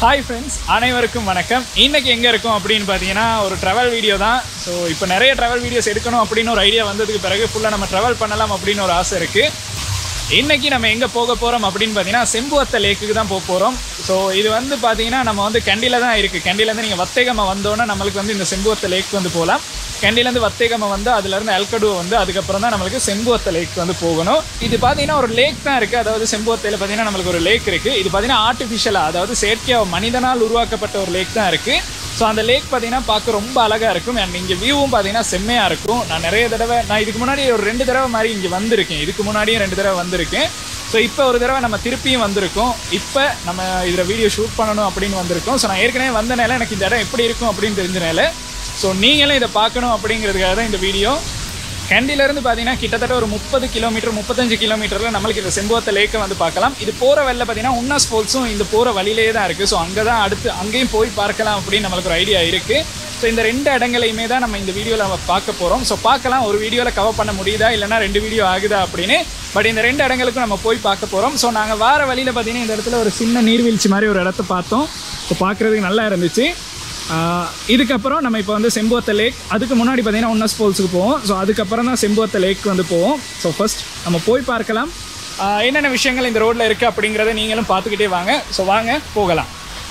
hi friends அனைவருக்கும் வணக்கம் இன்னைக்கு எங்கே இருக்கோம் அப்படின்னு பார்த்தீங்கன்னா ஒரு ட்ராவல் வீடியோ தான் ஸோ இப்போ நிறைய ட்ராவல் வீடியோஸ் எடுக்கணும் அப்படின்னு ஒரு ஐடியா வந்ததுக்கு பிறகு ஃபுல்லாக நம்ம ட்ராவல் பண்ணலாம் அப்படின்னு ஒரு ஆசை இருக்குது இன்னைக்கு நம்ம எங்கே போக போகிறோம் அப்படின்னு பார்த்தீங்கன்னா செம்புவத்த லேக்குக்கு தான் போக போகிறோம் ஸோ இது வந்து பார்த்தீங்கன்னா நம்ம வந்து கண்டியில் தான் இருக்குது கண்டிலேருந்து நீங்கள் வத்தேகமா வந்தோன்னே நம்மளுக்கு வந்து இந்த செம்புவத்த லேக் வந்து போகலாம் கண்டிலேருந்து வத்தேகமா வந்து அதுலேருந்து அல்கடுவா வந்து அதுக்கப்புறம் தான் நம்மளுக்கு செம்புவத்த லேக் வந்து போகணும் இது பார்த்தீங்கன்னா ஒரு லேக் தான் இருக்குது அதாவது செம்புவத்தையில் பார்த்தீங்கன்னா நம்மளுக்கு ஒரு லேக் இருக்குது இது பார்த்தீங்கன்னா ஆர்டிஃபிஷியலாக அதாவது செயற்கையாக மனிதனால் உருவாக்கப்பட்ட ஒரு லேக் தான் இருக்குது ஸோ அந்த லேக் பார்த்தீங்கன்னா பார்க்க ரொம்ப அழகாக இருக்கும் அண்ட் இங்கே வியூவும் பார்த்தீங்கன்னா செம்மையாக இருக்கும் நான் நிறைய தடவை நான் இதுக்கு முன்னாடி ஒரு ரெண்டு தடவை மாதிரி இங்கே வந்திருக்கேன் இதுக்கு முன்னாடியும் ரெண்டு தடவை வந்திருக்கேன் ஸோ இப்போ ஒரு தடவை நம்ம திருப்பியும் வந்திருக்கோம் இப்போ நம்ம இதில் வீடியோ ஷூட் பண்ணணும் அப்படின்னு வந்திருக்கோம் ஸோ நான் ஏற்கனவே வந்தனால எனக்கு இந்த இடம் எப்படி இருக்கும் அப்படின்னு தெரிஞ்சனால ஸோ நீங்களும் இதை பார்க்கணும் அப்படிங்கிறதுக்காக தான் இந்த வீடியோ கேண்டிலேருந்து பார்த்தீங்கன்னா கிட்டத்தட்ட ஒரு முப்பது கிலோமீட்டர் முப்பத்தஞ்சு கிலோமீட்டரில் நம்மளுக்கு இந்த செம்புவத்த லேக்கை வந்து பார்க்கலாம் இது போகிற வழியில் பார்த்தீங்கன்னா உன்னாஸ் ஃபால்ஸும் இந்த போகிற வழியிலே தான் இருக்குது ஸோ அங்கே தான் அடுத்து அங்கேயும் போய் பார்க்கலாம் அப்படின்னு நம்மளுக்கு ஒரு ஐடியா இருக்குது ஸோ இந்த ரெண்டு இடங்களையுமே தான் நம்ம இந்த வீடியோவில் நம்ம பார்க்க போகிறோம் ஸோ பார்க்கலாம் ஒரு வீடியோவில் கவர் பண்ண முடியுதா இல்லைனா ரெண்டு வீடியோ ஆகுதா அப்படின்னு பட் இந்த ரெண்டு இடங்களுக்கும் நம்ம போய் பார்க்க போகிறோம் ஸோ நாங்கள் வார வழியில் பார்த்தீங்கன்னா இந்த இடத்துல ஒரு சின்ன நீர்வீழ்ச்சி மாதிரி ஒரு இடத்த பார்த்தோம் ஸோ பார்க்குறதுக்கு நல்லா இருந்துச்சு ஆஹ் இதுக்கப்புறம் நம்ம இப்போ வந்து செம்புவத்த லேக் அதுக்கு முன்னாடி பார்த்தீங்கன்னா உன்னஸ் ஃபால்ஸுக்கு போவோம் ஸோ அதுக்கப்புறம் தான் செம்புவத்த லேக் வந்து போவோம் ஸோ ஃபர்ஸ்ட் நம்ம போய் பார்க்கலாம் ஆஹ் என்னென்ன விஷயங்கள் இந்த ரோட்டில் இருக்குது அப்படிங்கிறத நீங்களும் பார்த்துக்கிட்டே வாங்க ஸோ வாங்க போகலாம்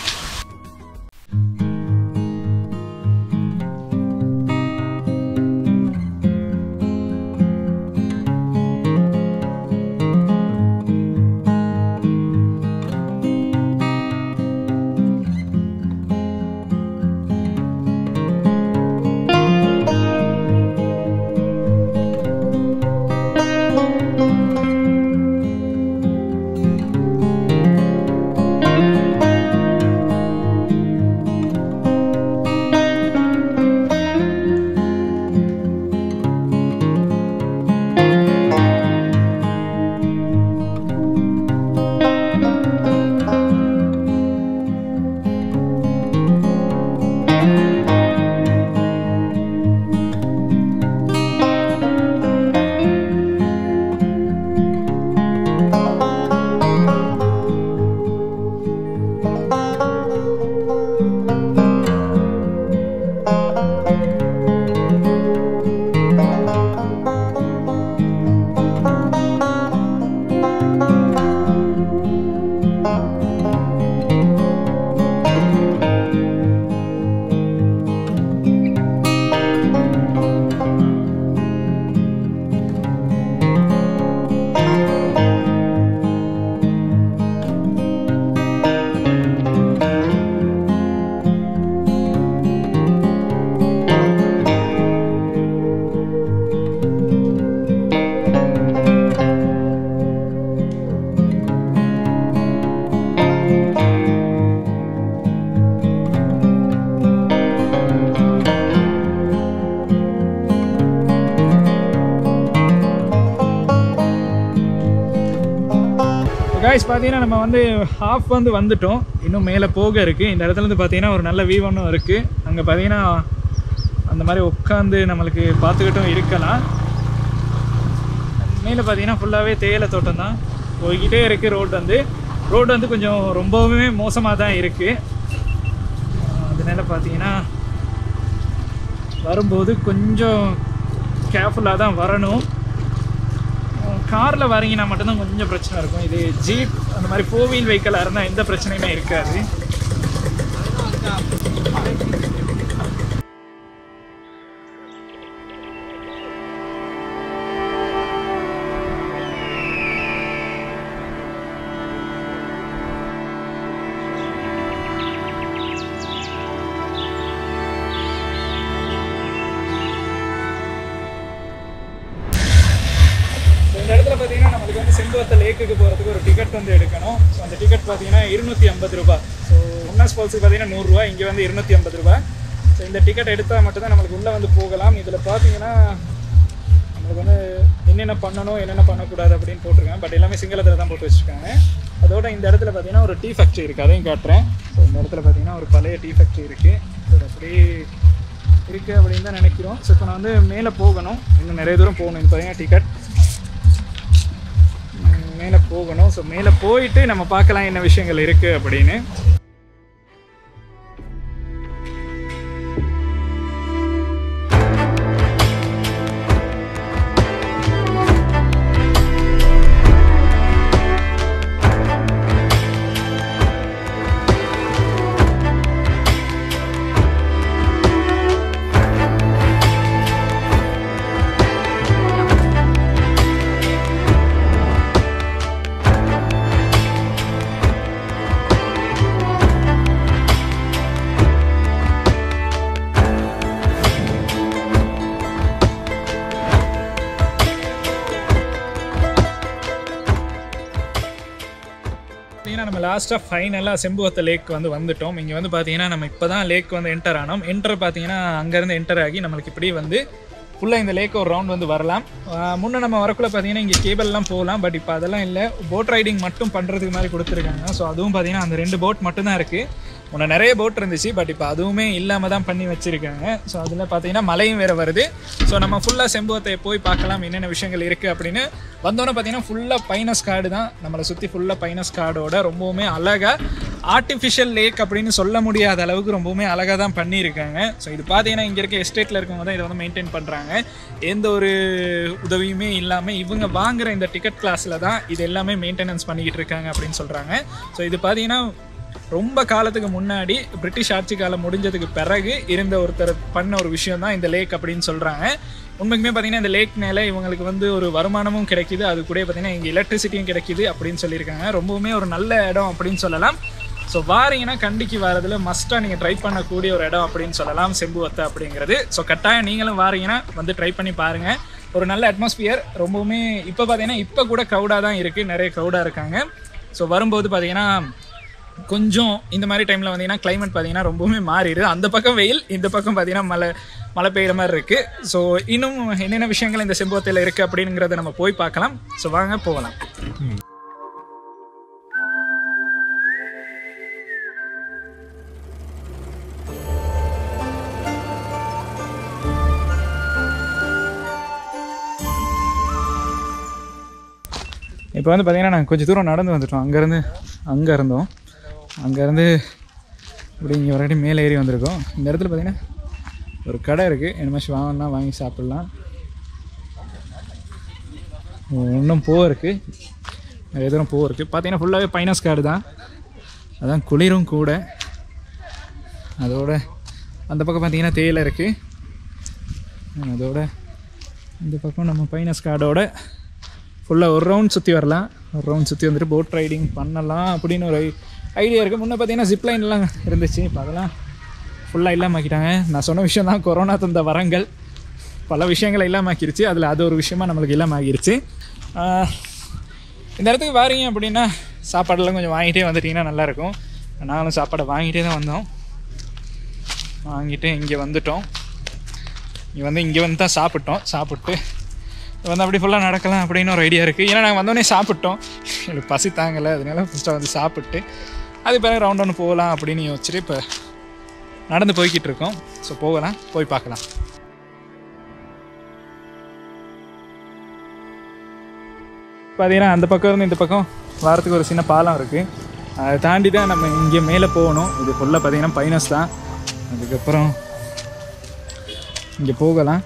கைஸ் பார்த்தீங்கன்னா நம்ம வந்து ஹாஃப் வந்து வந்துட்டோம் இன்னும் மேலே போக இருக்குது இந்த இடத்துல இருந்து பார்த்தீங்கன்னா ஒரு நல்ல வியூ ஒன்றும் இருக்குது அங்கே பார்த்தீங்கன்னா அந்த மாதிரி உட்காந்து நம்மளுக்கு பார்த்துக்கிட்டும் இருக்கலாம் மேலே பார்த்தீங்கன்னா ஃபுல்லாகவே தேயிலை தோட்டம் தான் போய்கிட்டே இருக்குது ரோடு வந்து ரோடு வந்து கொஞ்சம் ரொம்பவுமே மோசமாக தான் இருக்குது அதனால பார்த்தீங்கன்னா வரும்போது கொஞ்சம் கேர்ஃபுல்லாக தான் வரணும் காரில் வரீங்கன்னா மட்டும்தான் கொஞ்சம் பிரச்சனை இருக்கும் இது ஜீப் அந்த மாதிரி ஃபோர் வீல் வெஹிக்கலாக இருந்தால் எந்த பிரச்சனையுமே இருக்காது இந்த இடத்துல பார்த்தீங்கன்னா நம்மளுக்கு வந்து செம்புவத்த லேக்குக்கு போகிறதுக்கு ஒரு டிக்கெட் வந்து எடுக்கணும் ஸோ அந்த டிக்கெட் பார்த்தீங்கன்னா இருநூற்றி ஐம்பது ரூபாய் ஸோ உன்னாஸ் ஃபால்ஸுக்கு பார்த்தீங்கன்னா நூறுரூவா இங்கே வந்து இருநூற்றி ஐம்பது ரூபாய் ஸோ இந்த டிக்கெட் எடுத்தால் மட்டும்தான் நம்மளுக்கு உள்ளே வந்து போகலாம் இதில் பார்த்தீங்கன்னா நம்மளுக்கு வந்து என்னென்ன பண்ணணும் என்னென்ன பண்ணக்கூடாது அப்படின்னு போட்டிருக்காங்க பட் எல்லாமே சிங்களத்தில் தான் போட்டு வச்சுருக்காங்க அதோட இந்த இடத்துல பார்த்தீங்கன்னா ஒரு டீ ஃபேக்ட்ரி இருக்குது அதையும் காட்டுறேன் ஸோ இந்த இடத்துல பார்த்தீங்கன்னா ஒரு பழைய டீ ஃபேக்ட்ரி இருக்குது ஸோ அது அப்படியே இருக்குது அப்படின்னு தான் நினைக்கிறோம் ஸோ இப்போ நான் வந்து மேலே போகணும் இன்னும் நிறைய தூரம் போகணும் இது பார்த்தீங்கன்னா டிக்கெட் மேலே போகணும் ஸோ மேலே போயிட்டு நம்ம பார்க்கலாம் என்ன விஷயங்கள் இருக்குது அப்படின்னு லாஸ்ட்டாக ஃபைனலாக செம்புவத்த லேக் வந்து வந்துட்டோம் இங்கே வந்து பார்த்தீங்கன்னா நம்ம இப்போ தான் லேக் வந்து என்டர் ஆனோம் என்டர் பார்த்தீங்கன்னா அங்கேருந்து என்டர் ஆகி நம்மளுக்கு இப்படி வந்து ஃபுல்லாக இந்த லேக் ஒரு ரவுண்ட் வந்து வரலாம் ஆஹ் முன்ன நம்ம வரக்குள்ள பார்த்தீங்கன்னா இங்கே கேபிள்லாம் போகலாம் பட் இப்போ அதெல்லாம் இல்லை போட் ரைடிங் மட்டும் பண்ணுறதுக்கு மாதிரி கொடுத்துருக்காங்க ஸோ அதுவும் பார்த்தீங்கன்னா அந்த ரெண்டு போட் மட்டும்தான் இருக்குது முன்ன நிறைய போட் இருந்துச்சு பட் இப்போ அதுவுமே இல்லாமல் தான் பண்ணி வச்சுருக்காங்க ஸோ அதில் பார்த்தீங்கன்னா மழையும் வேறு வருது ஸோ நம்ம ஃபுல்லாக செம்புவத்தை போய் பார்க்கலாம் என்னென்ன விஷயங்கள் இருக்குது அப்படின்னு வந்தோன்னே பார்த்தீங்கன்னா ஃபுல்லாக பைனஸ் காடு தான் நம்மளை சுற்றி ஃபுல்லாக பைனஸ் காடோட ரொம்பவுமே அழகாக ஆர்டிஃபிஷியல் லேக் அப்படின்னு சொல்ல முடியாத அளவுக்கு ரொம்பவுமே அழகாக தான் பண்ணியிருக்காங்க ஸோ இது பார்த்தீங்கன்னா இங்கே இருக்க எஸ்டேட்டில் இருக்கவங்க தான் இதை வந்து மெயின்டைன் பண்ணுறாங்க எந்த ஒரு உதவியுமே இல்லாமல் இவங்க வாங்குற இந்த டிக்கெட் கிளாஸில் தான் இது எல்லாமே மெயின்டெனன்ஸ் பண்ணிக்கிட்டு இருக்காங்க அப்படின்னு சொல்கிறாங்க ஸோ இது பார்த்தீங்கன்னா ரொம்ப காலத்துக்கு முன்னாடி பிரிட்டிஷ் ஆட்சி காலம் முடிஞ்சதுக்கு பிறகு இருந்த ஒருத்தர் பண்ண ஒரு விஷயம் தான் இந்த லேக் அப்படின்னு சொல்கிறாங்க உண்மைக்குமே பார்த்தீங்கன்னா இந்த லேக் மேலே இவங்களுக்கு வந்து ஒரு வருமானமும் கிடைக்குது அது கூட பார்த்தீங்கன்னா இங்கே எலக்ட்ரிசிட்டியும் கிடைக்குது அப்படின்னு சொல்லியிருக்காங்க ரொம்பவுமே ஒரு நல்ல இடம் அப்படின்னு சொல்லலாம் ஸோ வாரீங்கன்னா கண்டிக்கு வரதுல மஸ்ட்டாக நீங்கள் ட்ரை பண்ணக்கூடிய ஒரு இடம் அப்படின்னு சொல்லலாம் செம்புவத்தை அப்படிங்கிறது ஸோ கட்டாயம் நீங்களும் வாரீங்கன்னா வந்து ட்ரை பண்ணி பாருங்கள் ஒரு நல்ல அட்மாஸ்பியர் ரொம்பவுமே இப்போ பார்த்தீங்கன்னா இப்போ கூட க்ரௌடாக தான் இருக்குது நிறைய க்ரௌடாக இருக்காங்க ஸோ வரும்போது பார்த்தீங்கன்னா கொஞ்சம் இந்த மாதிரி டைமில் வந்தீங்கன்னா climate பார்த்தீங்கன்னா ரொம்பவுமே மாறிடுது அந்த பக்கம் வெயில் இந்த பக்கம் பார்த்தீங்கன்னா மழை மழை பெய்கிற மாதிரி இருக்குது ஸோ இன்னும் என்னென்ன விஷயங்கள் இந்த செம்புவத்தையில் இருக்குது அப்படிங்கிறத நம்ம போய் பார்க்கலாம் ஸோ வாங்க போகலாம் இப்போ வந்து பார்த்தீங்கன்னா நாங்கள் கொஞ்சம் தூரம் நடந்து வந்துட்டோம் அங்கேருந்து அங்கே இருந்தோம் அங்கேருந்து இப்படி இங்கே ஒரு வாட்டி மேலே ஏறி வந்திருக்கோம் இந்த இடத்துல பார்த்தீங்கன்னா ஒரு கடை இருக்குது என்ன வாங்கினா வாங்கி சாப்பிட்லாம் இன்னும் பூ இருக்குது நிறைய தூரம் பூ இருக்குது பார்த்தீங்கன்னா ஃபுல்லாகவே பைனஸ் காடு தான் அதான் குளிரும் கூட அதோட அந்த பக்கம் பார்த்தீங்கன்னா தேயிலை இருக்குது அதோட இந்த பக்கம் நம்ம பைனஸ் காடோட ஃபுல்லாக ஒரு ரவுண்ட் சுற்றி வரலாம் ஒரு ரவுண்ட் சுற்றி வந்துட்டு போட் ரைடிங் பண்ணலாம் அப்படின்னு ஒரு ஐடியா இருக்குது முன்னே பார்த்தீங்கன்னா ஜிப்லைன்லாம் இருந்துச்சு இப்போ அதெல்லாம் ஃபுல்லாக இல்லாமக்கிட்டாங்க நான் சொன்ன விஷயம் தான் கொரோனா தந்த வரங்கள் பல விஷயங்களை இல்லாமக்கிருச்சு அதில் அது ஒரு விஷயமா நம்மளுக்கு இல்லாமக்கிருச்சு ஆஹ் இந்த இடத்துக்கு வாரீங்க அப்படின்னா சாப்பாடெல்லாம் கொஞ்சம் வாங்கிட்டே வந்துட்டிங்கன்னா நல்லாயிருக்கும் நாங்களும் சாப்பாடை வாங்கிட்டே தான் வந்தோம் வாங்கிட்டு இங்கே வந்துட்டோம் இங்கே வந்து இங்கே வந்து தான் சாப்பிட்டோம் சாப்பிட்டு வந்து அப்படி ஃபுல்லாக நடக்கலாம் அப்படின்னு ஒரு ஐடியா இருக்குது ஏன்னா நாங்கள் வந்தோடனே சாப்பிட்டோம் எனக்கு பசி தாங்கலை அதனால ஃபஸ்ட்டாக வந்து சாப்பிட்டு அது பிறகு ரவுண்ட் ஒன்று போகலாம் அப்படின்னு யோசிச்சுட்டு இப்போ நடந்து போய்கிட்டு இருக்கோம் ஸோ போகலாம் போய் பார்க்கலாம் பார்த்தீங்கன்னா அந்த பக்கம் இருந்து இந்த பக்கம் வாரத்துக்கு ஒரு சின்ன பாலம் இருக்குது அதை தாண்டி தான் நம்ம இங்கே மேலே போகணும் இது ஃபுல்லாக பார்த்தீங்கன்னா பைனஸ் தான் அதுக்கப்புறம் இங்கே போகலாம்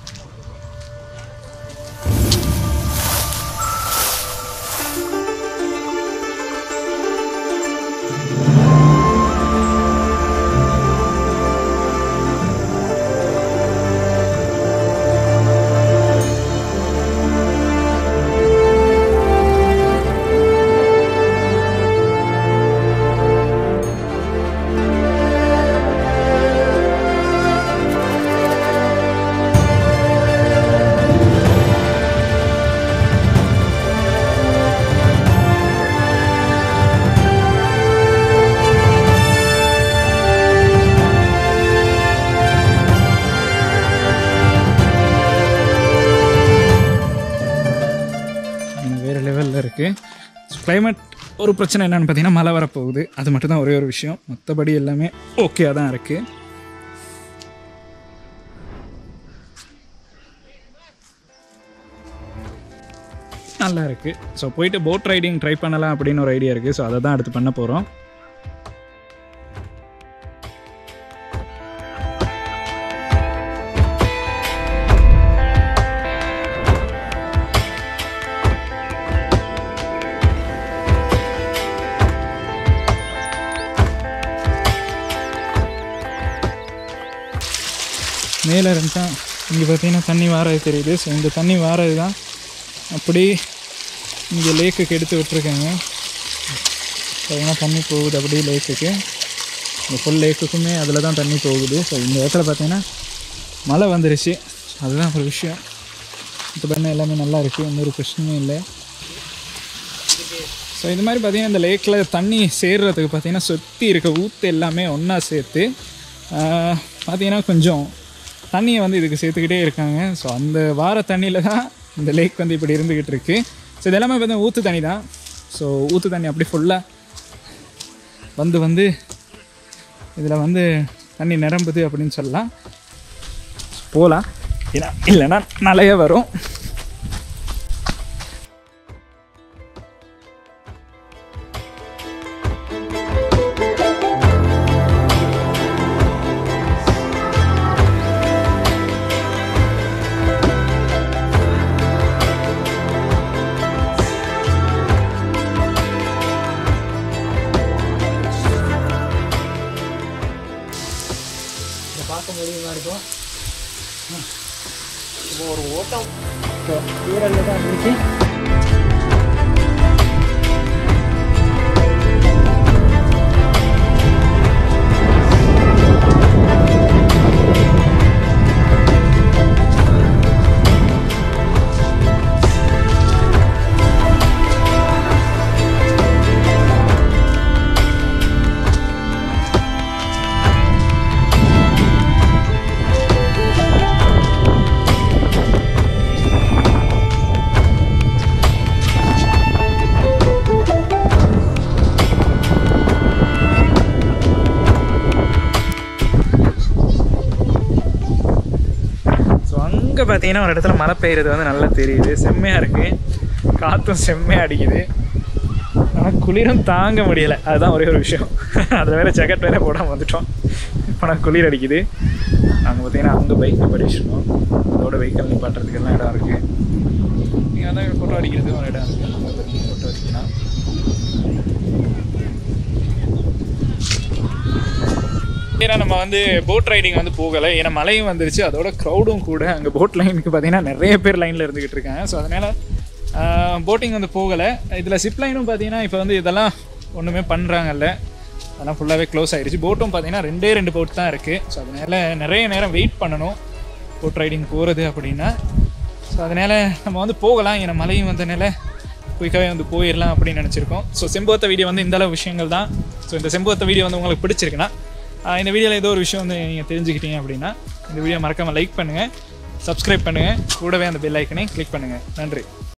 வேறு லெவலில் இருக்குது climate ஒரு பிரச்சனை என்னன்னு பார்த்தீங்கன்னா மழை வரப்போகுது அது மட்டும் தான் ஒரே ஒரு விஷயம் மற்றபடி எல்லாமே ஓகே தான் இருக்குது நல்லா இருக்குது ஸோ போயிட்டு போட் ரைடிங் ட்ரை பண்ணலாம் அப்படின்னு ஒரு ஐடியா இருக்குது ஸோ அதை தான் அடுத்து பண்ண போகிறோம் மேலே இருந்தா இங்கே பார்த்தீங்கன்னா தண்ணி வாரது தெரியுது ஸோ இந்த தண்ணி வாரது தான் அப்படி இங்கே லேக்குக்கு எடுத்து விட்டுருக்காங்க பார்த்தீங்கன்னா தண்ணி போகுது அப்படியே லேக்குக்கு இந்த ஃபுல் லேக்குக்குமே அதில் தான் தண்ணி போகுது ஸோ இந்த இடத்துல பார்த்தீங்கன்னா மழை வந்துருச்சு அதுதான் ஒரு விஷயம் இப்போ பண்ண எல்லாமே நல்லா இருக்குது எந்த ஒரு பிரச்சனையும் இல்லை ஸோ இது மாதிரி பார்த்தீங்கன்னா இந்த லேக்கில் தண்ணி சேர்றதுக்கு பார்த்தீங்கன்னா சுற்றி இருக்க ஊற்று எல்லாமே ஒன்றா சேர்த்து ஆஹ், பார்த்தீங்கன்னா கொஞ்சம் தண்ணியை வந்து இதுக்கு சேர்த்துக்கிட்டே இருக்காங்க ஸோ அந்த வார தண்ணியில் தான் இந்த லேக் வந்து இப்படி இருந்துக்கிட்டு இருக்கு ஸோ இது எல்லாமே பார்த்தீங்கன்னா ஊற்று தண்ணி தான் ஸோ ஊற்று தண்ணி அப்படி ஃபுல்லாக வந்து வந்து இதில் வந்து தண்ணி நிரம்புது அப்படின்னு சொல்லலாம் போகலாம் ஏன்னா இல்லைன்னா நிறைய வரும் இதை பார்க்க முடியுமா இருக்கும் இப்போ ஒரு ஓட்டம் தூரல்ல தான் இருக்கு ஸோ அங்கே பார்த்தீங்கன்னா ஒரு இடத்துல மழை பெய்யுறது வந்து நல்லா தெரியுது செம்மையாக இருக்குது காற்றும் செம்மையாக அடிக்குது ஆனால் குளிரும் தாங்க முடியலை அதுதான் ஒரே ஒரு விஷயம் அதில் வேறு ஜெக்கெட் வேறு போடாமல் வந்துட்டோம் இப்போ நான் குளிர் அடிக்குது நாங்கள் பார்த்தீங்கன்னா அங்கே பைக் படிச்சிருக்கோம் அதோட வெஹிக்கல் நிப்பாட்டுறதுக்கெல்லாம் இடம் இருக்குது நீங்கள் வந்து ஃபோட்டோ அடிக்கிறது ஒரு இடம் இருக்குது அங்கே பற்றி ஃபோட்டோ அடிக்கலாம் ஏன்னா நம்ம வந்து போட் ரைடிங் வந்து போகலை ஏன்னா மழையும் வந்துருச்சு அதோட க்ரௌடும் கூட அங்கே போட் லைனுக்கு பார்த்தீங்கன்னா நிறைய பேர் லைனில் இருந்துக்கிட்டு இருக்காங்க ஸோ அதனால் போட்டிங் வந்து போகலை இதில் சிப் லைனும் பார்த்தீங்கன்னா இப்போ வந்து இதெல்லாம் ஒன்றுமே பண்ணுறாங்கல்ல அதெல்லாம் ஃபுல்லாகவே க்ளோஸ் ஆயிடுச்சு போட்டும் பார்த்தீங்கன்னா ரெண்டே ரெண்டு போட் தான் இருக்குது ஸோ அதனால் நிறைய நேரம் வெயிட் பண்ணணும் போட் ரைடிங் போகிறது அப்படின்னா ஸோ அதனால் நம்ம வந்து போகலாம் ஏன்னா மழையும் வந்தனால குயிக்காகவே வந்து போயிடலாம் அப்படின்னு நினச்சிருக்கோம் ஸோ செம்புவத்த வீடியோ வந்து இந்த அளவு விஷயங்கள் தான் ஸோ இந்த செம்புவத்த வீடியோ வந்து உங்களுக்கு பிடிச்சிருக்குன்னா ஆஹ் இந்த வீடியோவில் ஏதோ ஒரு விஷயம் வந்து நீங்கள் தெரிஞ்சுக்கிட்டீங்க அப்படின்னா இந்த வீடியோ மறக்காமல் லைக் பண்ணுங்கள் சப்ஸ்கிரைப் பண்ணுங்கள் கூடவே அந்த பெல் ஐக்கனையும் கிளிக் பண்ணுங்கள் நன்றி